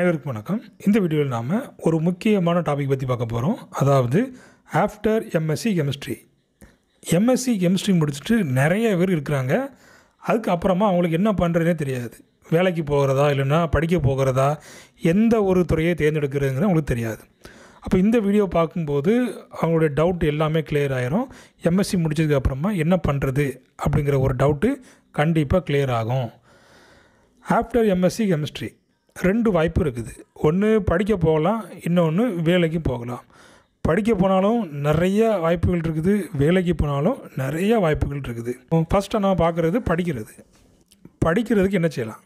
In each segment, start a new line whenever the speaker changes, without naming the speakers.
அனைவருக்கும் வணக்கம் இந்த வீடியோவில் நாம் ஒரு முக்கியமான டாபிக் பற்றி பார்க்க போகிறோம் அதாவது after MSc chemistry MSc chemistry முடிச்சுட்டு நிறைய பேர் இருக்கிறாங்க அதுக்கப்புறமா அவங்களுக்கு என்ன பண்ணுறதுனே தெரியாது வேலைக்கு போகிறதா இல்லைன்னா படிக்க போகிறதா எந்த ஒரு துறையை தேர்ந்தெடுக்கிறதுங்கிறது அவங்களுக்கு தெரியாது அப்போ இந்த வீடியோ பார்க்கும்போது அவங்களுடைய டவுட் எல்லாமே கிளியர் ஆயிரும் எம்எஸ்சி முடிச்சதுக்கு அப்புறமா என்ன பண்ணுறது அப்படிங்கிற ஒரு டவுட்டு கண்டிப்பாக கிளியர் ஆகும் ஆஃப்டர் எம்எஸ்சி கெமிஸ்ட்ரி ரெண்டு வாய்ப்பு இருக்குது ஒன்று படிக்க போகலாம் இன்னொன்று வேலைக்கு போகலாம் படிக்க போனாலும் நிறைய வாய்ப்புகள் இருக்குது வேலைக்கு போனாலும் நிறைய வாய்ப்புகள் இருக்குது ஃபஸ்ட்டு நான் பார்க்குறது படிக்கிறது படிக்கிறதுக்கு என்ன செய்யலாம்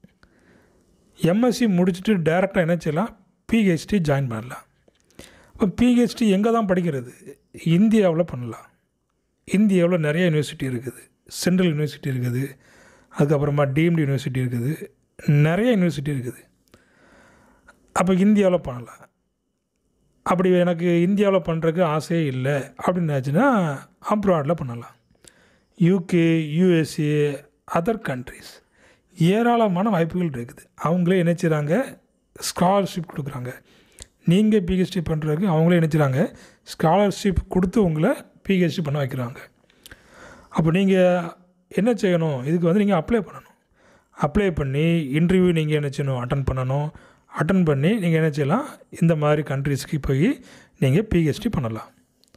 எம்எஸ்சி முடிச்சுட்டு டேரெக்டாக என்ன செய்யலாம் பிஹெச்டி ஜாயின் பண்ணலாம் இப்போ பிஹெச்டி எங்கே தான் படிக்கிறது இந்தியாவில் பண்ணலாம் இந்தியாவில் நிறைய யூனிவர்சிட்டி இருக்குது சென்ட்ரல் யூனிவர்சிட்டி இருக்குது அதுக்கப்புறமா டீம்டு யூனிவர்சிட்டி இருக்குது நிறைய யூனிவர்சிட்டி இருக்குது அப்போ இந்தியாவில் பண்ணலாம் அப்படி எனக்கு இந்தியாவில் பண்ணுறதுக்கு ஆசையே இல்லை அப்படின்னாச்சுன்னா அப்ராடில் பண்ணலாம் யூகே யூஎஸ்ஏ அதர் கண்ட்ரிஸ் ஏராளமான வாய்ப்புகள் இருக்குது அவங்களே என்ன செய்கிறாங்க ஸ்காலர்ஷிப் கொடுக்குறாங்க நீங்கள் பிஹெச்டி பண்ணுறதுக்கு அவங்களே என்ன செய்கிறாங்க ஸ்காலர்ஷிப் கொடுத்து உங்களை பிஹெச்டி பண்ண வைக்கிறாங்க அப்போ நீங்கள் என்ன செய்யணும் இதுக்கு வந்து நீங்கள் அப்ளை பண்ணணும் அப்ளை பண்ணி இன்டர்வியூ நீங்கள் என்ன செய்யணும் அட்டன் பண்ணணும் அட்டன் பண்ணி நீங்கள் என்ன செய்யலாம் இந்த மாதிரி கண்ட்ரீஸ்க்கு போய் நீங்கள் பிஹெச்டி பண்ணலாம்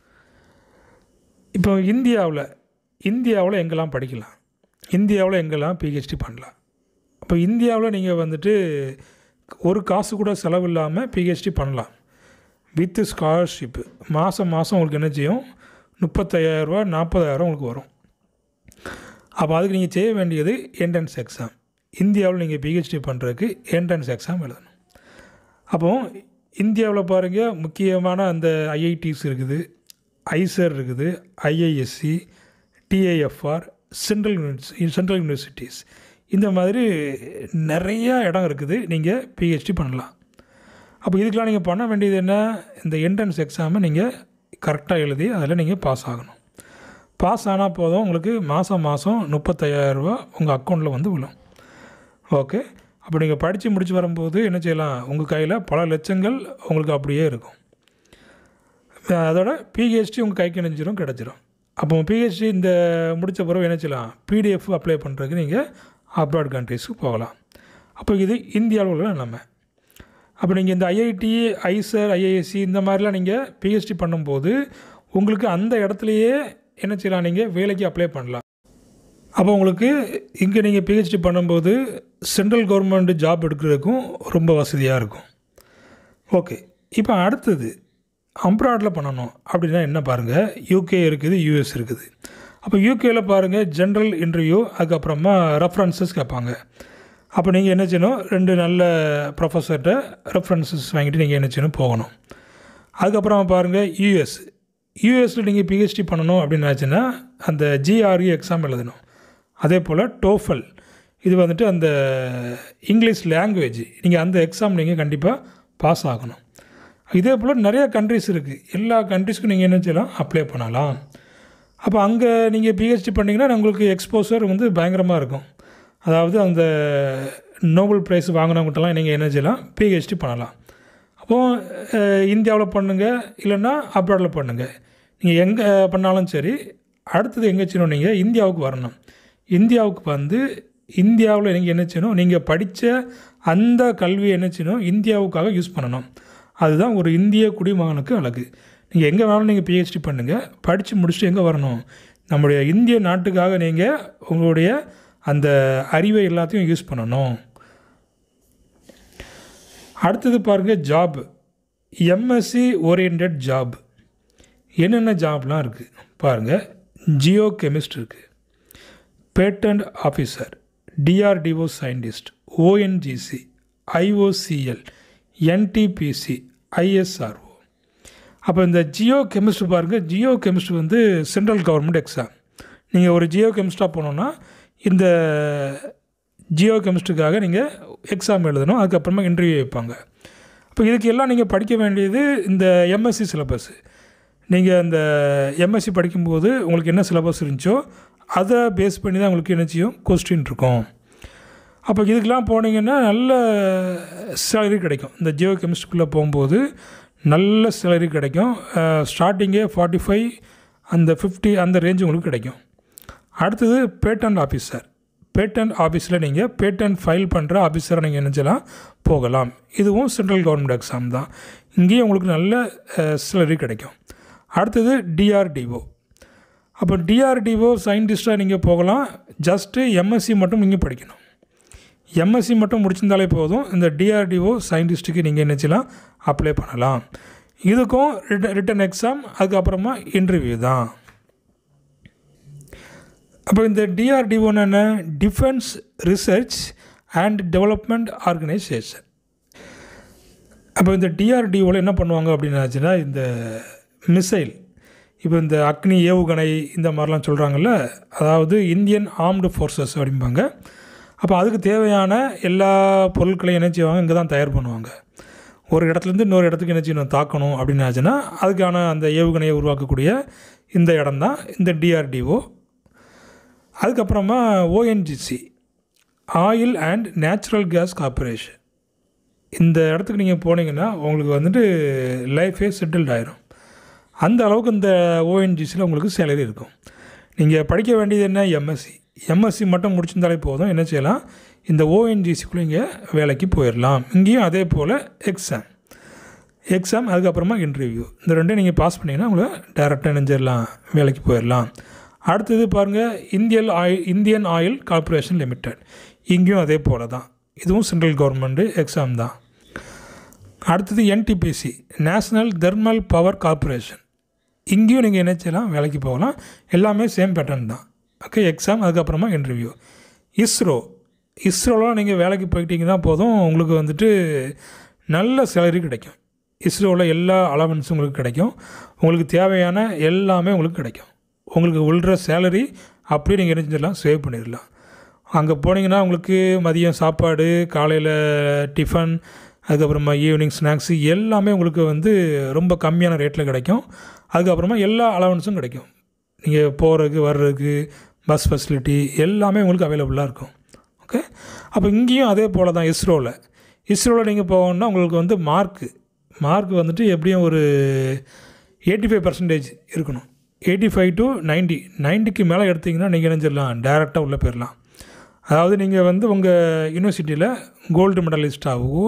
இப்போ இந்தியாவில் இந்தியாவில் எங்கெல்லாம் படிக்கலாம் இந்தியாவில் எங்கெல்லாம் பிஹெச்டி பண்ணலாம் அப்போ இந்தியாவில் நீங்கள் வந்துட்டு ஒரு காசு கூட செலவு இல்லாமல் பிஹெச்டி பண்ணலாம் வித் ஸ்காலர்ஷிப்பு மாதம் மாதம் உங்களுக்கு என்ன செய்யும் முப்பத்தையாயிரரூவா நாற்பதாயிரம் உங்களுக்கு வரும் அப்போ அதுக்கு நீங்கள் செய்ய வேண்டியது என்ட்ரன்ஸ் எக்ஸாம் இந்தியாவில் நீங்கள் பிஹெச்டி பண்ணுறதுக்கு என்ட்ரன்ஸ் எக்ஸாம் எழுதணும் அப்போது இந்தியாவில் பாருங்கள் முக்கியமான அந்த ஐஐடிஸ் இருக்குது ஐசர் இருக்குது IISc TIFR central university central universities இந்த மாதிரி நிறையா இடம் இருக்குது நீங்கள் பிஹெச்டி பண்ணலாம் அப்போ இதுக்கெலாம் நீங்கள் பண்ண வேண்டியது என்ன இந்த என்ட்ரன்ஸ் எக்ஸாமை நீங்கள் கரெக்டாக எழுதி அதில் நீங்கள் பாஸ் ஆகணும் பாஸ் ஆனால் போதும் உங்களுக்கு மாதம் மாதம் முப்பத்தையாயிரரூபா உங்கள் அக்கௌண்ட்டில் வந்து விழும் ஓகே அப்போ நீங்கள் படித்து முடித்து வரும்போது என்ன செய்யலாம் உங்கள் கையில் பல லட்சங்கள் உங்களுக்கு அப்படியே இருக்கும் அதோட பிஹெச்டி உங்கள் கைக்கு நினைச்சிடும் கிடச்சிரும் அப்போ பிஹெச்டி இந்த முடித்த பிறகு என்ன செய்யலாம் பிடிஎஃப் அப்ளை பண்ணுறதுக்கு நீங்கள் அப்ராட் கண்ட்ரிஸுக்கு போகலாம் அப்போ இது இந்தியாவில் உள்ள நிலைமை அப்போ நீங்கள் இந்த ஐஐடி ஐசர் ஐஐஎஸ்சி இந்த மாதிரிலாம் நீங்கள் பிஹெச்டி பண்ணும்போது உங்களுக்கு அந்த இடத்துலையே என்ன செய்யலாம் நீங்கள் வேலைக்கு அப்ளை பண்ணலாம் அப்போ உங்களுக்கு இங்கே நீங்கள் பிஹெச்டி பண்ணும்போது சென்ட்ரல் கவர்மெண்ட் ஜாப் எடுக்கிறதுக்கும் ரொம்ப வசதியாக இருக்கும் ஓகே இப்போ அடுத்தது அம்ப்ராடில் பண்ணணும் அப்படின்னா என்ன பாருங்கள் யூகே இருக்குது யூஎஸ் இருக்குது அப்போ யூகேயில் பாருங்கள் ஜென்ரல் இன்டர்வியூ அதுக்கப்புறமா ரெஃபரன்சஸ் கேட்பாங்க அப்போ நீங்கள் என்ன செய்யணும் ரெண்டு நல்ல ப்ரொஃபஸர்கிட்ட ரெஃபரன்சஸ் வாங்கிட்டு நீங்கள் என்ன செய்யணும் போகணும் அதுக்கப்புறமா பாருங்கள் யூஎஸ் யூஎஸில் நீங்கள் பிஹெச்டி பண்ணணும் அப்படின்னாச்சுன்னா அந்த ஜிஆர்இ எக்ஸாம் எழுதணும் அதே போல் டோஃபல் இது வந்துட்டு அந்த இங்கிலீஷ் லாங்குவேஜ் நீங்கள் அந்த எக்ஸாம் நீங்கள் கண்டிப்பாக பாஸ் ஆகணும் இதே போல் நிறைய கண்ட்ரிஸ் இருக்குது எல்லா கண்ட்ரிஸ்க்கும் நீங்கள் என்ன செய்யலாம் அப்ளை பண்ணலாம் அப்போ அங்கே நீங்கள் பிஹெச்டி பண்ணிங்கன்னா உங்களுக்கு எக்ஸ்போசர் வந்து பயங்கரமாக இருக்கும் அதாவது அந்த நோபல் ப்ரைஸ் வாங்கினவங்ககிட்டலாம் நீங்கள் என்ன செய்யலாம் பிஹெச்டி பண்ணலாம் அப்போது இந்தியாவில் பண்ணுங்கள் இல்லைன்னா அப்ராடில் பண்ணுங்கள் நீங்கள் எங்கே பண்ணாலும் சரி அடுத்தது எங்கே செய்யணும் நீங்கள் இந்தியாவுக்கு வரணும் இந்தியாவுக்கு வந்து இந்தியாவில் நீங்கள் என்ன செய்யணும் நீங்கள் படித்த அந்த கல்வியை என்ன செய்யணும் இந்தியாவுக்காக யூஸ் பண்ணணும் அதுதான் ஒரு இந்திய குடிமகனுக்கு அழகு நீங்கள் எங்கே வேணாலும் நீங்கள் பிஹெச்டி பண்ணுங்கள் படித்து முடிச்சுட்டு எங்கே வரணும் நம்முடைய இந்திய நாட்டுக்காக நீங்கள் உங்களுடைய அந்த அறிவை எல்லாத்தையும் யூஸ் பண்ணணும் அடுத்தது பாருங்கள் ஜாப் எம்எஸ்சி ஓரியன்ட் ஜாப் என்னென்ன ஜாப்லாம் இருக்குது பாருங்கள் ஜியோ கெமிஸ்ட் இருக்குது patent officer DRDO scientist ONGC IOCL NTPC ISRO அப்போ இந்த ஜியோ கெமிஸ்ட் பாருங்கள் ஜியோ கெமிஸ்ட் வந்து சென்ட்ரல் கவர்மெண்ட் எக்ஸாம் நீங்கள் ஒரு ஜியோ கெமிஸ்டாக போனோன்னா இந்த ஜியோ கெமிஸ்ட்ரிக்காக நீங்கள் எக்ஸாம் எழுதணும் அதுக்கப்புறமா இன்டர்வியூ வைப்பாங்க அப்போ இதுக்கு எல்லாம் நீங்கள் படிக்க வேண்டியது இந்த எம்எஸ்சி சிலபஸ் நீங்கள் அந்த எம்எஸ்சி படிக்கும்போது உங்களுக்கு என்ன சிலபஸ் இருந்துச்சோ அதை பேஸ் பண்ணி தான் உங்களுக்கு என்ன செய்யும் கொஸ்டின் இருக்கும் அப்போ இதுக்கெலாம் போனீங்கன்னா நல்ல சேலரி கிடைக்கும் இந்த ஜியோ கெமிஸ்ட்ரிக்குள்ளே போகும்போது நல்ல சேலரி கிடைக்கும் ஸ்டார்டிங்கே ஃபார்ட்டி ஃபைவ் அந்த ஃபிஃப்டி அந்த ரேஞ்ச் உங்களுக்கு கிடைக்கும் அடுத்தது பேட்டன்ட் ஆஃபீஸர் பேட்டன்ட் ஆஃபீஸில் நீங்கள் பேட்டன்ட் ஃபைல் பண்ணுற ஆஃபீஸரை நீங்கள் நினச்சலாம் போகலாம் இதுவும் சென்ட்ரல் கவர்மெண்ட் எக்ஸாம் தான் இங்கேயும் உங்களுக்கு நல்ல சேலரி கிடைக்கும் அடுத்தது டிஆர்டிஓ அப்போ டிஆர்டிஓ சயின்டிஸ்ட்டாக நீங்கள் போகலாம் ஜஸ்ட்டு எம்எஸ்சி மட்டும் நீங்கள் படிக்கணும் எம்எஸ்சி மட்டும் முடிச்சிருந்தாலே போதும் இந்த டிஆர்டிஓ சயின்டிஸ்ட்டுக்கு நீங்கள் நினச்சலாம் அப்ளை பண்ணலாம் இதுக்கும் ரிட்டன் ரிட்டன் எக்ஸாம் அதுக்கப்புறமா இன்டர்வியூ தான் அப்போ இந்த டிஆர்டிஓன்னு என்ன defence research and development organisation அப்போ இந்த டிஆர்டிஓவில் என்ன பண்ணுவாங்க அப்படின்னாச்சுன்னா இந்த மிசைல் இப்போ இந்த அக்னி ஏவுகணை இந்த மாதிரிலாம் சொல்கிறாங்கல்ல அதாவது இந்தியன் ஆர்ம்டு ஃபோர்ஸஸ் அப்படிம்பாங்க அப்போ அதுக்கு தேவையான எல்லா பொருட்களையும் என்ன செய்வாங்க இங்கே தான் தயார் பண்ணுவாங்க ஒரு இடத்துலேருந்து இன்னொரு இடத்துக்கு என்ன செய்யணும் தாக்கணும் அப்படின்னு ஆச்சுன்னா அதுக்கான அந்த ஏவுகணையை உருவாக்கக்கூடிய இந்த இடம் தான் இந்த டிஆர்டிஓ அதுக்கப்புறமா ONGC oil and natural gas corporation இந்த இடத்துக்கு நீங்கள் போனீங்கன்னா உங்களுக்கு வந்துட்டு லைஃபே செட்டில்ட் ஆயிரும் அந்த அளவுக்கு இந்த ஓஎன்ஜிசியில் உங்களுக்கு சேலரி இருக்கும் நீங்கள் படிக்க வேண்டியது என்ன எம்எஸ்சி எம்எஸ்சி மட்டும் முடிச்சிருந்தாலே போதும் என்ன செய்யலாம் இந்த ஓஎன்ஜிசிக்குள்ளே இங்கே வேலைக்கு போயிடலாம் இங்கேயும் அதே போல் எக்ஸாம் எக்ஸாம் அதுக்கப்புறமா இன்டர்வியூ இந்த ரெண்டையும் நீங்கள் பாஸ் பண்ணிங்கன்னா உங்களை டேரெக்டாக நினைஞ்சிடலாம் வேலைக்கு போயிடலாம் அடுத்தது பாருங்கள் Indian oil Indian oil corporation limited இங்கேயும் அதே போல் தான் இதுவும் சென்ட்ரல் கவர்மெண்ட்டு எக்ஸாம் தான் அடுத்தது NTPC national thermal power corporation இங்கேயும் நீங்கள் என்ன செய்யலாம் வேலைக்கு போகலாம் எல்லாமே சேம் பேட்டர்ன் தான் ஓகே எக்ஸாம் அதுக்கப்புறமா இன்டர்வியூ இஸ்ரோ இஸ்ரோலாம் நீங்கள் வேலைக்கு போயிட்டீங்கன்னா போதும் உங்களுக்கு வந்துட்டு நல்ல சேலரி கிடைக்கும் இஸ்ரோவில் எல்லா அலவன்ஸும் உங்களுக்கு கிடைக்கும் உங்களுக்கு தேவையான எல்லாமே உங்களுக்கு கிடைக்கும் உங்களுக்கு உள்ற சேலரி அப்படியே நீங்கள் என்ன செஞ்சிடலாம் சேவ் பண்ணிடலாம் அங்கே போனீங்கன்னா உங்களுக்கு மதியம் சாப்பாடு காலையில் டிஃபன் அதுக்கப்புறமா ஈவினிங் ஸ்நாக்ஸு எல்லாமே உங்களுக்கு வந்து ரொம்ப கம்மியான ரேட்டில் கிடைக்கும் அதுக்கப்புறமா எல்லா அலவன்ஸும் கிடைக்கும் நீங்கள் போகிறதுக்கு வர்றதுக்கு பஸ் ஃபெசிலிட்டி எல்லாமே உங்களுக்கு அவைலபிளாக இருக்கும் ஓகே அப்போ இங்கேயும் அதே போல் தான் இஸ்ரோவில் இஸ்ரோவில் நீங்கள் போகணுன்னா உங்களுக்கு வந்து மார்க்கு மார்க் வந்துட்டு எப்படியும் ஒரு எயிட்டி ஃபைவ் பர்சன்டேஜ் இருக்கணும் எயிட்டி ஃபைவ் டு நைன்ட்டி நைன்ட்டிக்கு மேலே எடுத்திங்கன்னா நீங்கள் இணைஞ்சிடலாம் டேரெக்டாக உள்ளே போயிடலாம் அதாவது நீங்கள் வந்து உங்கள் யூனிவர்சிட்டியில் கோல்டு மெடலிஸ்டாகவோ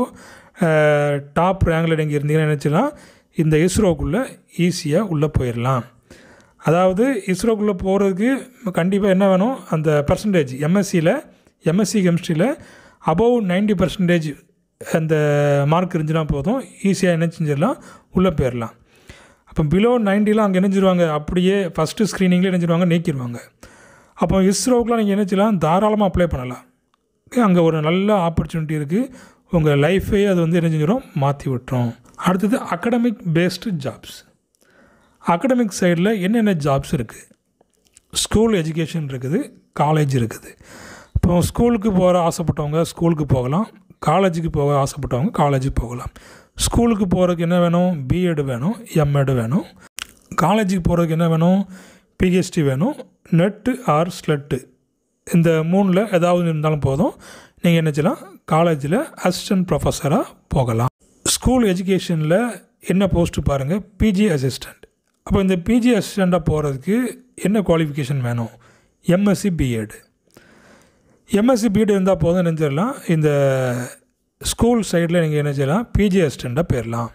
டாப் ரேங்கில் நீங்கள் இருந்தீங்கன்னா நினச்சிடலாம் இந்த இஸ்ரோக்குள்ளே ஈஸியாக உள்ளே போயிடலாம் அதாவது இஸ்ரோக்குள்ளே போகிறதுக்கு கண்டிப்பாக என்ன வேணும் அந்த பர்சன்டேஜ் எம்எஸ்சியில் எம்எஸ்சி கெமிஸ்ட்ரியில் அபவ் நைன்ட்டி பர்சன்டேஜ் அந்த மார்க் இருந்துச்சுன்னா போதும் ஈஸியாக என்ன செஞ்சிடலாம் உள்ளே போயிடலாம் அப்போ பிலோ நைன்ட்டிலாம் அங்கே இணைஞ்சிருவாங்க அப்படியே ஃபஸ்ட்டு ஸ்க்ரீனிங்லேயே இணைஞ்சிருவாங்க நீக்கிடுவாங்க அப்போ இஸ்ரோவுக்குலாம் நீங்கள் என்ன செய்யலாம் தாராளமாக அப்ளை பண்ணலாம் அங்கே ஒரு நல்ல ஆப்பர்ச்சுனிட்டி இருக்குது உங்கள் லைஃபே அது வந்து என்ன செஞ்சிடும் மாற்றி விட்டுரும் அடுத்தது அகடமிக் பேஸ்டு ஜாப்ஸ் அகடமிக் சைடில் என்னென்ன ஜாப்ஸ் இருக்குது ஸ்கூல் எஜுகேஷன் இருக்குது காலேஜ் இருக்குது இப்போ ஸ்கூலுக்கு போகிற ஆசைப்பட்டவங்க ஸ்கூலுக்கு போகலாம் காலேஜுக்கு போக ஆசைப்பட்டவங்க காலேஜுக்கு போகலாம் ஸ்கூலுக்கு போகிறதுக்கு என்ன வேணும் பிஎட் வேணும் எம்எட் வேணும் காலேஜுக்கு போகிறதுக்கு என்ன வேணும் பிஹெச்டி வேணும் நெட்டு ஆர் ஸ்லெட்டு இந்த மூணில் ஏதாவது இருந்தாலும் போதும் நீங்கள் என்ன செய்யலாம் காலேஜில் அசிஸ்டன்ட் ப்ரொஃபஸராக போகலாம் ஸ்கூல் எஜுகேஷனில் என்ன போஸ்ட்டு பாருங்கள் பிஜி அசிஸ்டண்ட் அப்போ இந்த பிஜி அசிஸ்டண்ட்டாக போகிறதுக்கு என்ன குவாலிஃபிகேஷன் வேணும் எம்எஸ்சி பிஎட் எம்எஸ்சி பிஎட் இருந்தால் போதும் நினைச்சிடலாம் இந்த ஸ்கூல் சைடில் நீங்கள் என்ன செய்யலாம் பிஜி அசிஸ்டண்ட்டாக போயிடலாம்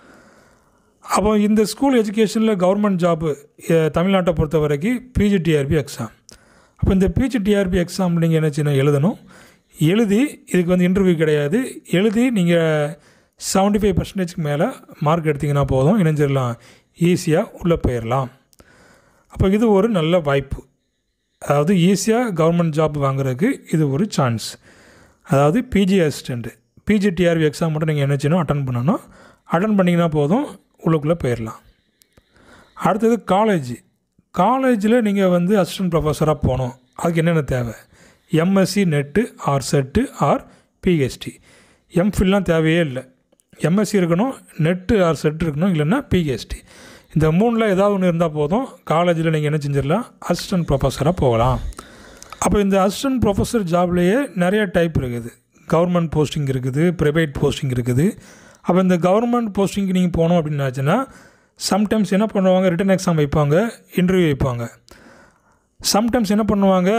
அப்போ இந்த ஸ்கூல் எஜுகேஷனில் கவர்மெண்ட் ஜாப்பு தமிழ்நாட்டை பொறுத்த வரைக்கும் பிஜிடிஆர்பி எக்ஸாம் அப்போ இந்த பிஜிடிஆர்பி எக்ஸாம் நீங்கள் என்ன செய்யணும் எழுதணும் எழுதி இதுக்கு வந்து இன்டர்வியூ கிடையாது எழுதி நீங்கள் செவன்ட்டி ஃபைவ் பர்சன்டேஜ்க்கு மேலே மார்க் எடுத்திங்கன்னா போதும் இணைஞ்சிடலாம் ஈஸியாக உள்ளே போயிடலாம் அப்போ இது ஒரு நல்ல வாய்ப்பு அதாவது ஈஸியாக கவர்மெண்ட் ஜாப் வாங்குறதுக்கு இது ஒரு சான்ஸ் அதாவது பிஜி அசிஸ்டண்ட்டு பிஜிடிஆர்பி எக்ஸாம் மட்டும் நீங்கள் என்ன செய்யணும் அட்டன் பண்ணணும் அட்டன் பண்ணிங்கன்னா போதும் உள்ளுக்குள்ளே போயிடலாம் அடுத்தது காலேஜ் காலேஜில் நீங்கள் வந்து அசிஸ்டன்ட் ப்ரொஃபஸராக போகணும் அதுக்கு என்னென்ன தேவை MSc NET or SET or PhD எம்ஃபில்லாம் தேவையே இல்லை எம்எஸ்சி இருக்கணும் நெட்டு ஆர் செட் இருக்கணும் இல்லைன்னா பிஹெச்டி இந்த மூணில் ஏதாவது ஒன்று இருந்தால் போதும் காலேஜில் நீங்கள் என்ன செஞ்சிடலாம் அசிஸ்டன்ட் ப்ரொஃபஸராக போகலாம் அப்போ இந்த அசிஸ்டன்ட் ப்ரொஃபஸர் ஜாப்லேயே நிறைய டைப் இருக்குது கவர்மெண்ட் போஸ்டிங் இருக்குது ப்ரைவேட் போஸ்டிங் இருக்குது அப்போ இந்த கவர்மெண்ட் போஸ்டிங்க்கு நீங்கள் போனோம் அப்படின்னாச்சுன்னா சம்டைம்ஸ் என்ன பண்ணுவாங்க ரிட்டன் எக்ஸாம் வைப்பாங்க இன்டர்வியூ வைப்பாங்க சம்டைம்ஸ் என்ன பண்ணுவாங்க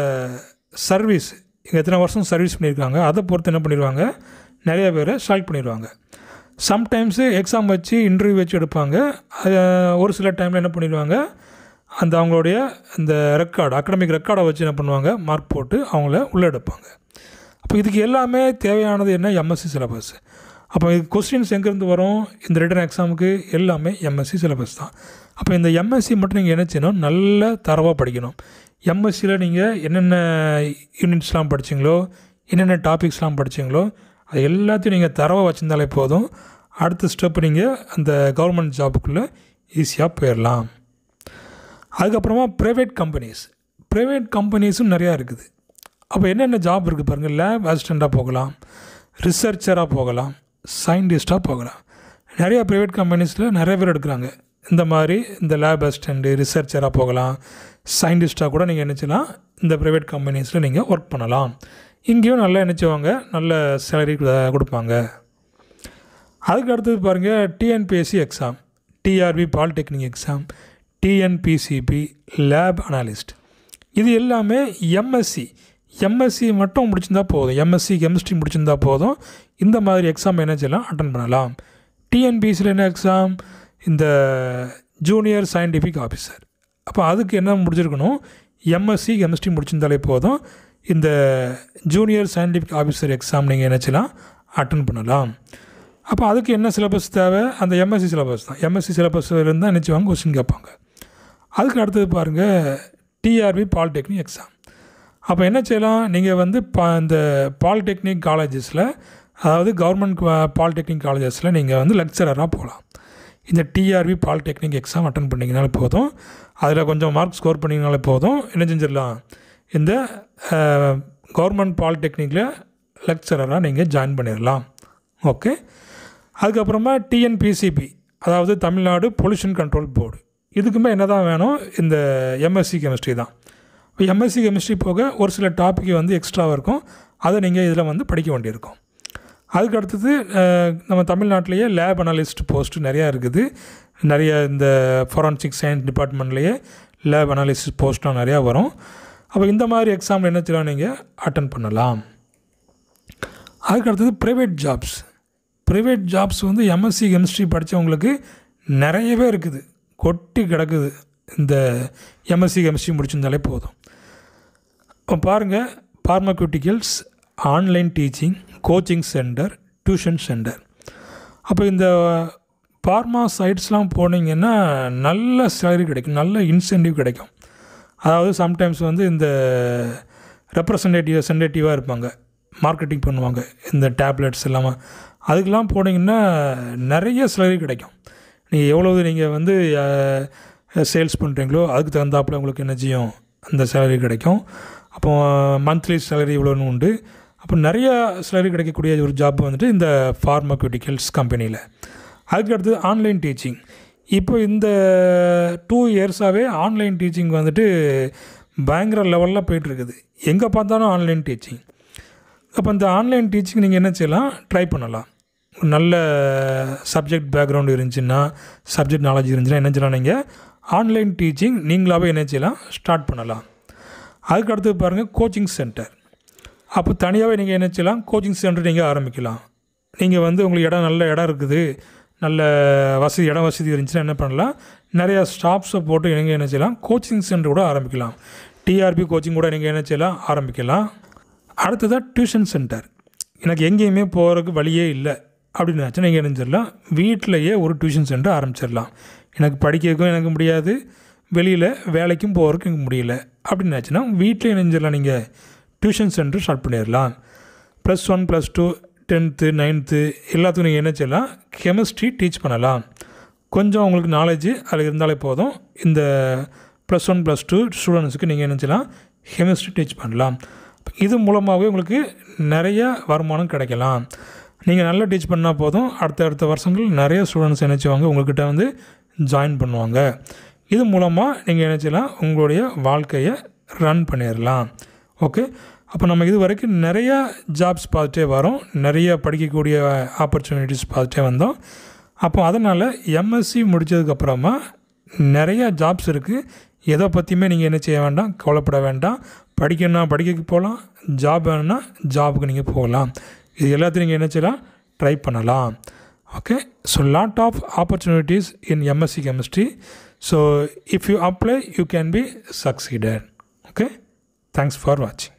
சர்வீஸ் எத்தனை வருஷம் சர்வீஸ் பண்ணியிருக்காங்க அதை பொறுத்து என்ன பண்ணிடுவாங்க நிறைய பேரை செலக்ட் பண்ணிடுவாங்க சம்டைம்ஸு எக்ஸாம் வச்சு இன்டர்வியூ வச்சு எடுப்பாங்க அது ஒரு சில டைமில் என்ன பண்ணிடுவாங்க அந்த அவங்களுடைய அந்த ரெக்கார்டு அகடமிக் ரெக்கார்டை வச்சு என்ன பண்ணுவாங்க மார்க் போட்டு அவங்கள உள்ளே எடுப்பாங்க அப்போ இதுக்கு எல்லாமே தேவையானது என்ன எம்எஸ்சி சிலபஸ் அப்போ இது கொஸ்டின்ஸ் எங்கேருந்து வரும் இந்த ரிட்டன் எக்ஸாமுக்கு எல்லாமே எம்எஸ்சி சிலபஸ் தான் அப்போ இந்த எம்எஸ்சி மட்டும் நீங்கள் என்ன செய்யணும் நல்ல தரவாக படிக்கணும் எம்எஸ்சியில் நீங்கள் என்னென்ன யூனிட்ஸ்லாம் படிச்சிங்களோ என்னென்ன டாபிக்ஸ்லாம் படிச்சிங்களோ அது எல்லாத்தையும் நீங்கள் தரவாக வச்சுருந்தாலே போதும் அடுத்த ஸ்டெப் நீங்கள் அந்த கவர்மெண்ட் ஜாபுக்குள்ளே ஈஸியாக போயிடலாம் அதுக்கப்புறமா ப்ரைவேட் கம்பெனிஸ் ப்ரைவேட் கம்பெனிஸும் நிறையா இருக்குது அப்போ என்னென்ன ஜாப் இருக்குது பாருங்கள் லேப் அசிஸ்டண்ட்டாக போகலாம் ரிசர்ச்சராக போகலாம் சயின்டிஸ்ட்டாக போகலாம் நிறையா ப்ரைவேட் கம்பெனிஸில் நிறைய பேர் எடுக்கிறாங்க இந்த மாதிரி இந்த லேப் அசிஸ்டண்ட்டு ரிசர்ச்சராக போகலாம் சயின்டிஸ்ட்டாக கூட நீங்கள் நினச்சலாம் இந்த ப்ரைவேட் கம்பெனிஸில் நீங்கள் ஒர்க் பண்ணலாம் இங்கேயும் நல்லா நினச்சவங்க நல்ல சேலரி கொடுப்பாங்க அதுக்கு அடுத்தது பாருங்கள் TNPSC exam TRB polytechnic exam TNPCB lab analyst இது எல்லாமே எம்எஸ்சி எம்எஸ்சி மட்டும் முடிச்சிருந்தா போதும் எம்எஸ்சி கெமிஸ்ட்ரி முடிச்சிருந்தா போதும் இந்த மாதிரி எக்ஸாம் என்ன செய்யலாம் அட்டன் பண்ணலாம் டிஎன்பிசியில் என்ன எக்ஸாம் இந்த ஜூனியர் சயின்டிஃபிக் ஆஃபீஸர் அப்போ அதுக்கு என்ன முடிச்சிருக்கணும் எம்எஸ்சி கெமிஸ்ட்ரி முடிச்சிருந்தாலே போதும் இந்த ஜூனியர் சயின்டிஃபிக் ஆஃபீஸர் எக்ஸாம் நீங்கள் என்ன செய்யலாம் அட்டன் பண்ணலாம் அப்போ அதுக்கு என்ன சிலபஸ் தேவை அந்த எம்எஸ்சி சிலபஸ் தான் எம்எஸ்சி சிலபஸ் இருந்தால் நினச்சிவாங்க கொஸ்டின் கேட்பாங்க அதுக்கு அடுத்தது பாருங்கள் டிஆர்பி பாலிடெக்னிக் எக்ஸாம் அப்போ என்ன செய்யலாம் நீங்கள் வந்து பா இந்த பாலிடெக்னிக் காலேஜஸில் அதாவது கவர்மெண்ட் பாலிடெக்னிக் காலேஜஸில் நீங்கள் வந்து லெக்சரராக போகலாம் இந்த டிஆர்பி பாலிடெக்னிக் எக்ஸாம் அட்டன் பண்ணிங்கனாலே போதும் அதில் கொஞ்சம் மார்க் ஸ்கோர் பண்ணிங்கனாலே போதும் என்ன செஞ்சிடலாம் இந்த கவர்மெண்ட் பாலிடெக்னிக்கில் லெக்சரராக நீங்கள் ஜாயின் பண்ணிடலாம் ஓகே அதுக்கப்புறமா டிஎன்பிசிபி அதாவது தமிழ்நாடு பொல்யூஷன் கண்ட்ரோல் போர்டு இதுக்குமே என்ன தான் வேணும் இந்த எம்எஸ்சி கெமிஸ்ட்ரி தான் இப்போ எம்எஸ்சி கெமிஸ்ட்ரி போக ஒரு சில டாபிக் வந்து எக்ஸ்ட்ராவாக இருக்கும் அதை நீங்கள் இதில் வந்து படிக்க வேண்டியிருக்கும் அதுக்கு அடுத்தது நம்ம தமிழ்நாட்டிலேயே லேப் அனாலிஸ்ட் போஸ்ட்டு நிறையா இருக்குது நிறைய இந்த ஃபாரன்சிக் சயின்ஸ் டிபார்ட்மெண்ட்லேயே லேப் அனாலிஸ்ட் போஸ்ட்லாம் நிறையா வரும் அப்போ இந்த மாதிரி எக்ஸாமில் என்ன செய்யலாம் நீங்கள் அட்டன் பண்ணலாம் அதுக்கு அடுத்தது ப்ரைவேட் ஜாப்ஸ் ப்ரைவேட் ஜாப்ஸ் வந்து எம்எஸ்சி கெமிஸ்ட்ரி படித்தவங்களுக்கு நிறையவே இருக்குது கொட்டி கிடக்குது இந்த எம்எஸ்சி கெமிஸ்ட்ரி முடிச்சிருந்தாலே போதும் இப்போ பாருங்கள் pharmaceuticals online teaching coaching centre tuition centre அப்போ இந்த ஃபார்மா சைட்ஸ்லாம் போனீங்கன்னா நல்ல சேலரி கிடைக்கும் நல்ல இன்சென்டிவ் கிடைக்கும் அதாவது சம்டைம்ஸ் வந்து இந்த ரெப்ரசன்டேட்டிவ் சென்டேட்டிவாக இருப்பாங்க மார்க்கெட்டிங் பண்ணுவாங்க இந்த டேப்லெட்ஸ் எல்லாமே அதுக்கெலாம் போனீங்கன்னா நிறைய சேலரி கிடைக்கும் நீங்கள் எவ்வளவு நீங்கள் வந்து சேல்ஸ் பண்ணுறீங்களோ அதுக்கு தகுந்தாப்பில் உங்களுக்கு என்ன செய்யும் அந்த சேலரி கிடைக்கும் அப்போ மந்த்லி சேலரி இவ்வளோன்னு உண்டு அப்போ நிறைய சேலரி கிடைக்கக்கூடிய ஒரு ஜாப் வந்துட்டு இந்த ஃபார்மக்யூட்டிக்கல்ஸ் கம்பெனியில் அதுக்கு அடுத்தது ஆன்லைன் டீச்சிங் இப்போ இந்த டூ இயர்ஸாகவே ஆன்லைன் டீச்சிங் வந்துட்டு பயங்கர லெவலில் போயிட்டுருக்குது எங்கே பார்த்தாலும் ஆன்லைன் டீச்சிங் அப்போ இந்த ஆன்லைன் டீச்சிங் நீங்கள் என்ன செய்யலாம் ட்ரை பண்ணலாம் நல்ல சப்ஜெக்ட் பேக்ரவுண்டு இருந்துச்சுன்னா சப்ஜெக்ட் நாலேஜ் இருந்துச்சுன்னா என்ன செய்யலாம் நீங்கள் ஆன்லைன் டீச்சிங் நீங்களாகவே என்ன செய்யலாம் ஸ்டார்ட் பண்ணலாம் அதுக்கு அடுத்து பாருங்கள் கோச்சிங் சென்டர் அப்போ தனியாகவே நீங்கள் என்ன செய்யலாம் கோச்சிங் சென்டர் நீங்கள் ஆரம்பிக்கலாம் நீங்கள் வந்து உங்களுக்கு இடம் நல்ல இடம் இருக்குது நல்ல வசதி இடம் வசதி இருந்துச்சுன்னா என்ன பண்ணலாம் நிறையா ஸ்டாஃப்ஸை போட்டு நீங்கள் என்ன செய்யலாம் கோச்சிங் சென்டர் கூட ஆரம்பிக்கலாம் டிஆர்பி கோச்சிங் கூட நீங்கள் என்ன செய்யலாம் ஆரம்பிக்கலாம் அடுத்ததாக டியூஷன் சென்டர் எனக்கு எங்கேயுமே போகிறதுக்கு வழியே இல்லை அப்படின்னாச்சுன்னா நீங்கள் என்ன செய்யலாம் வீட்டிலையே ஒரு டியூஷன் சென்டர் ஆரம்பிச்சிடலாம் எனக்கு படிக்கிறதுக்கும் எனக்கு முடியாது வெளியில் வேலைக்கும் போகிறதுக்கு எனக்கு முடியல அப்படின்னாச்சுன்னா வீட்டில் இணைஞ்சிடலாம் நீங்கள் டியூஷன் சென்டர் ஸ்டார்ட் பண்ணிடலாம் plus one plus two tenth ninth எல்லாத்துக்கும் நீங்கள் என்ன செய்யலாம் கெமிஸ்ட்ரி டீச் பண்ணலாம் கொஞ்சம் உங்களுக்கு நாலேஜ் அதில் இருந்தாலே போதும் இந்த ப்ளஸ் ஒன் ப்ளஸ் டூ ஸ்டூடெண்ட்ஸுக்கு நீங்கள் என்ன செய்யலாம் கெமிஸ்ட்ரி டீச் பண்ணலாம் இது மூலமாகவே உங்களுக்கு நிறைய வருமானம் கிடைக்கலாம் நீங்கள் நல்லா டீச் பண்ணால் போதும் அடுத்த அடுத்த வருஷங்கள் நிறைய ஸ்டூடெண்ட்ஸ் என்ன செய்வாங்க உங்கள்கிட்ட வந்து ஜாயின் பண்ணுவாங்க இது மூலமாக நீங்கள் என்ன செய்யலாம் உங்களுடைய வாழ்க்கையை ரன் பண்ணிடலாம் ஓகே அப்போ நம்ம இது வரைக்கும் நிறையா ஜாப்ஸ் பார்த்துட்டே வரோம் நிறைய படிக்கக்கூடிய ஆப்பர்ச்சுனிட்டிஸ் பார்த்துட்டே வந்தோம் அப்போ அதனால் எம்எஸ்சி முடித்ததுக்கப்புறமா நிறையா ஜாப்ஸ் இருக்குது எதை பற்றியுமே நீங்கள் என்ன செய்ய வேண்டாம் கவலைப்பட வேண்டாம் படிக்கணும்னா படிக்க போகலாம் ஜாப் வேணும்னா ஜாபுக்கு நீங்கள் போகலாம் இது எல்லாத்தையும் நீங்கள் என்ன செய்யலாம் ட்ரை பண்ணலாம் okay so lot of opportunities in MSc chemistry so if you apply you can be succeeded okay thanks for வாட்சிங்